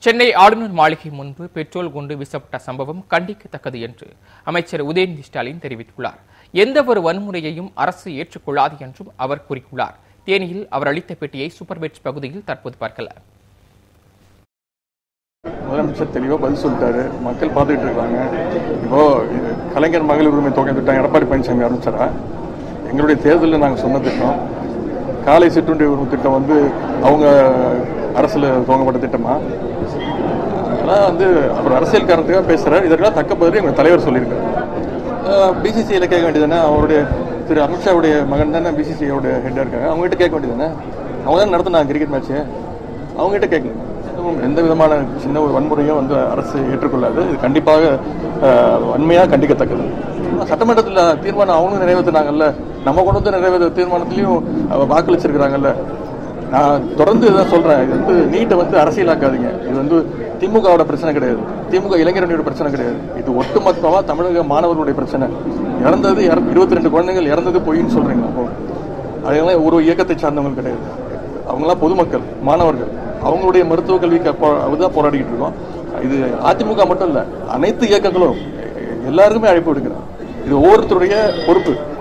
சென்னை ஆளுநர் மாளிகை முன்பு பெட்ரோல் குண்டு வீசப்பட்ட சம்பவம் கண்டிக்கத்தக்கது என்று அமைச்சர் உதயநிதி ஸ்டாலின் தெரிவித்துள்ளார் எந்த ஒரு வன்முறையையும் அரசு ஏற்றுக்கொள்ளாது என்றும் அவர் கூறியுள்ளார் தேனியில் அவர் அளித்த பேட்டியை சூப்பர் பெட்ஸ் பகுதியில் தற்போது பார்க்கலாம் முதலமைச்சர் தெளிவாக பதில் சொல்லிட்டாரு மக்கள் பார்த்துக்கிட்டு இருக்காங்க இப்போ இது கலைஞர் மகளிர் உரிமை தொகை திட்டம் எடப்பாடி பழனிசாமி ஆரம்பிச்சாரா எங்களுடைய தேர்தலில் நாங்கள் சொன்ன திட்டம் காலை சிற்றுண்டி உரிமை திட்டம் வந்து அவங்க அரசில் துவங்கப்பட்ட திட்டமா அதெல்லாம் வந்து அவர் அரசியல் காரணத்துக்காக பேசுகிறார் இதற்கெல்லாம் தக்க பதில் எங்கள் தலைவர் சொல்லியிருக்காரு பிசிசிஐயில் கேட்க வேண்டியதானே அவருடைய திரு அமித்ஷாவுடைய மகன் தானே பிசிசிஐயோட ஹெட்டாக இருக்காங்க அவங்ககிட்ட கேட்க வேண்டியதானே அவங்க தான் நடத்தினாங்க கிரிக்கெட் மேட்ச்சு அவங்ககிட்ட கேட்கணும் எதுவும் எந்த விதமான சின்ன ஒரு வன்முறையும் வந்து அரசு ஏற்றுக்கொள்ளாது இது கண்டிப்பாக அஹ், வன்மையாக கண்டிக்கத்தக்கது சட்டமன்றத்தில் தீர்மானம் அவங்களும் நிறைவேற்றினாங்கல்ல நம்ம கொண்டு வந்து நிறைவேற்ற தீர்மானத்திலையும் அஹ், வாக்களிச்சிருக்கிறாங்கல்ல நான் தொடர்ந்து இதான் சொல்றேன் இது வந்து நீட்டை வந்து அரசியலாக்காதீங்க இது வந்து திமுகவோட பிரச்சனை கிடையாது திமுக இளைஞரணியோட பிரச்சனை கிடையாது இது ஒட்டுமொத்தமா தமிழக மாணவர்களுடைய பிரச்சனை இறந்தது இருபத்தி ரெண்டு குழந்தைகள் இறந்தது பொய்ன்னு சொல்றீங்க அப்போ அதெல்லாம் ஒரு இயக்கத்தை சார்ந்தவங்க கிடையாது அவங்களாம் பொதுமக்கள் மாணவர்கள் அவங்களுடைய மருத்துவ கல்விக்கு அப்போ- அதுதான் போராடிக்கிட்டு இருக்கோம் இது அதிமுக மட்டும் இல்ல அனைத்து இயக்கங்களும் எல்லாருக்குமே அழைப்பு விடுக்கிறேன் இது ஒவ்வொருத்தருடைய பொறுப்பு